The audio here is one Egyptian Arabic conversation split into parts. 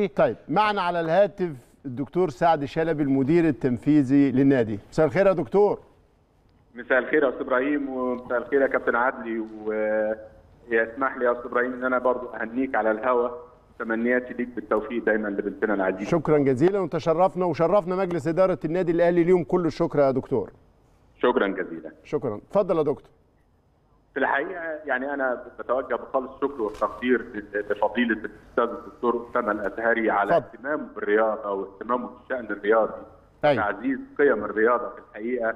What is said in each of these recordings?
طيب معنا على الهاتف الدكتور سعد شلبي المدير التنفيذي للنادي مساء الخير يا دكتور مساء الخير يا استاذ ابراهيم ومساء الخير يا كابتن عدلي ويسمح لي يا استاذ ابراهيم ان انا برضو اهنيك على الهوا تمنياتي ليك بالتوفيق دايما لبنتنا العزيزه شكرا جزيلا وتشرفنا وشرفنا مجلس اداره النادي الاهلي اليوم كل الشكر يا دكتور شكرا جزيلا شكرا اتفضل يا دكتور في الحقيقه يعني انا بتوجه بخالص الشكر والتقدير لفضيله الاستاذ الدكتور اسامه الازهري على اتفضل. اهتمامه بالرياضه واهتمامه بالشان الرياضي أيوة. تعزيز قيم الرياضه في الحقيقه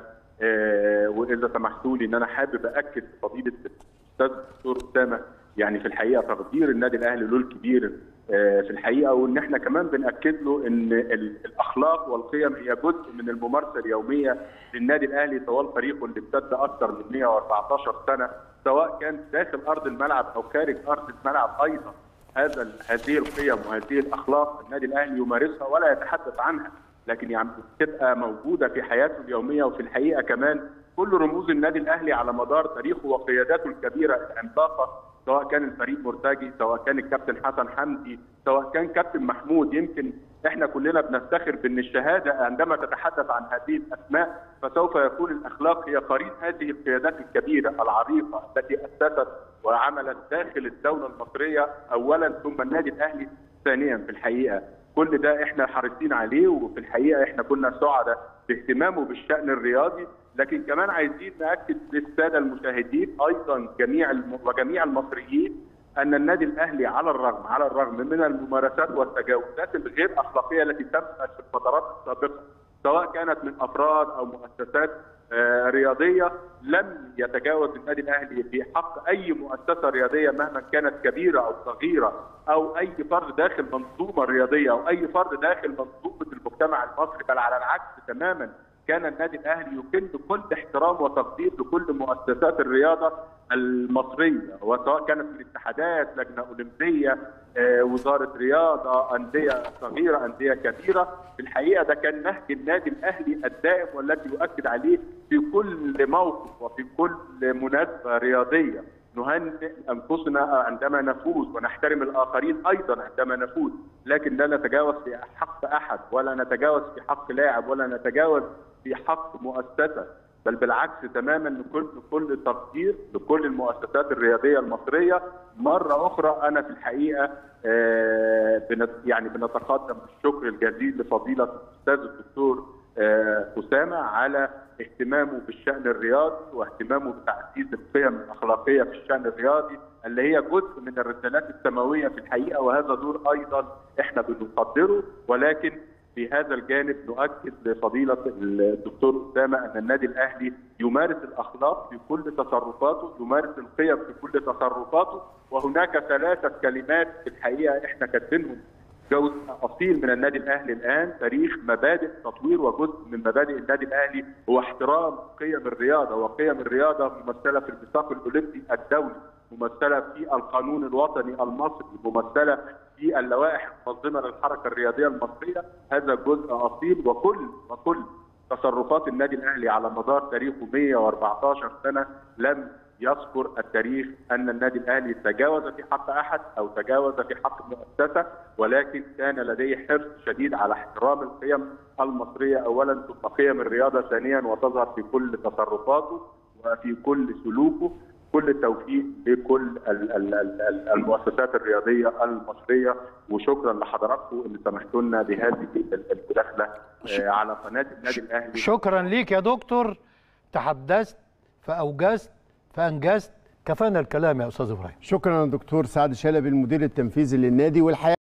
آه واذا سمحتوا لي ان انا حابب اكد فضيله الاستاذ الدكتور اسامه يعني في الحقيقه تقدير النادي الاهلي له الكبير آه في الحقيقه وان احنا كمان بناكد له ان ال- الاخلاق والقيم هي جزء من الممارسه اليوميه للنادي الاهلي طوال تاريخه اللي امتد اكثر من 114 سنه سواء كان داخل ارض الملعب او خارج ارض الملعب ايضا هذا ال- هذه القيم وهذه الاخلاق النادي الاهلي يمارسها ولا يتحدث عنها لكن يعني بتبقى موجوده في حياته اليوميه وفي الحقيقه كمان كل رموز النادي الاهلي على مدار تاريخه وقياداته الكبيره العملاقه سواء كان الفريق مرتجي سواء كان الكابتن حسن حمدي سواء كان كابتن محمود يمكن احنا كلنا بنفتخر بان الشهاده عندما تتحدث عن هذه الاسماء فسوف يكون الاخلاق هي قرين هذه القيادات الكبيره العريقه التي اسست وعملت داخل الدوله المصريه اولا ثم النادي الاهلي ثانيا في الحقيقه كل ده احنا حريصين عليه وفي الحقيقه احنا كنا سعداء باهتمامه بالشان الرياضي لكن كمان عايزين ناكد للساده المشاهدين ايضا جميع الم... وجميع المصريين ان النادي الاهلي على الرغم على الرغم من الممارسات والتجاوزات الغير اخلاقيه التي تمت في الفترات السابقه سواء كانت من افراد او مؤسسات آه، رياضيه لم يتجاوز النادي الاهلي في حق اي مؤسسه رياضيه مهما كانت كبيره او صغيره او اي فرد داخل منظومه رياضيه او اي فرد داخل منظومه المجتمع المصري بل على العكس تماما كان النادي الاهلي يكن كل احترام وتقدير لكل مؤسسات الرياضه المصريه وسواء كانت الاتحادات لجنه اولمبيه آه، وزاره رياضه انديه صغيره انديه كبيره في الحقيقه ده كان نهج النادي الاهلي الدائم والذي يؤكد عليه في كل موقف وفي كل مناسبه رياضيه نهنئ انفسنا عندما نفوز ونحترم الاخرين ايضا عندما نفوز لكن لا نتجاوز في حق احد ولا نتجاوز في حق لاعب ولا نتجاوز في حق مؤسسه بل بالعكس تماما لكل كل تقدير لكل المؤسسات الرياضيه المصريه مره اخرى انا في الحقيقه آه، بنت يعني بنتقدم بالشكر الجزيل لفضيله الاستاذ الدكتور آه، اسامه على اهتمامه بالشان الرياضي واهتمامه بتعزيز القيم الاخلاقيه في الشان الرياضي اللي هي جزء من الرسالات السماويه في الحقيقه وهذا دور ايضا احنا بنقدره ولكن في هذا الجانب نؤكد لفضيله الدكتور اسامه ان النادي الاهلي يمارس الاخلاق في كل تصرفاته، يمارس القيم في كل تصرفاته، وهناك ثلاثه كلمات في الحقيقه احنا كاتبينهم جزء اصيل من النادي الاهلي الان تاريخ مبادئ تطوير وجزء من مبادئ النادي الاهلي هو احترام قيم الرياضه وقيم الرياضه ممثله في الميثاق الاولمبي الدولي ممثله في القانون الوطني المصري ممثله في اللوائح المنظمه للحركه الرياضيه المصريه هذا جزء اصيل وكل وكل تصرفات النادي الاهلي على مدار تاريخه 114 سنه لم يذكر التاريخ ان النادي الاهلي تجاوز في حق احد او تجاوز في حق مؤسسه ولكن كان لديه حرص شديد على احترام القيم المصريه اولا ثم قيم الرياضه ثانيا وتظهر في كل تصرفاته وفي كل سلوكه كل التوفيق لكل ال- ال- ال- ال- المؤسسات الرياضيه المصريه وشكرا لحضراتكم ان سمحتوا لنا بهذه ال- المداخله آه، على قناه النادي الاهلي شكرا ليك يا دكتور تحدثت فأوجزت فأنجزت كفانا الكلام يا أستاذ إبراهيم شكرا يا دكتور سعد شلبي المدير التنفيذي للنادي والحقيقه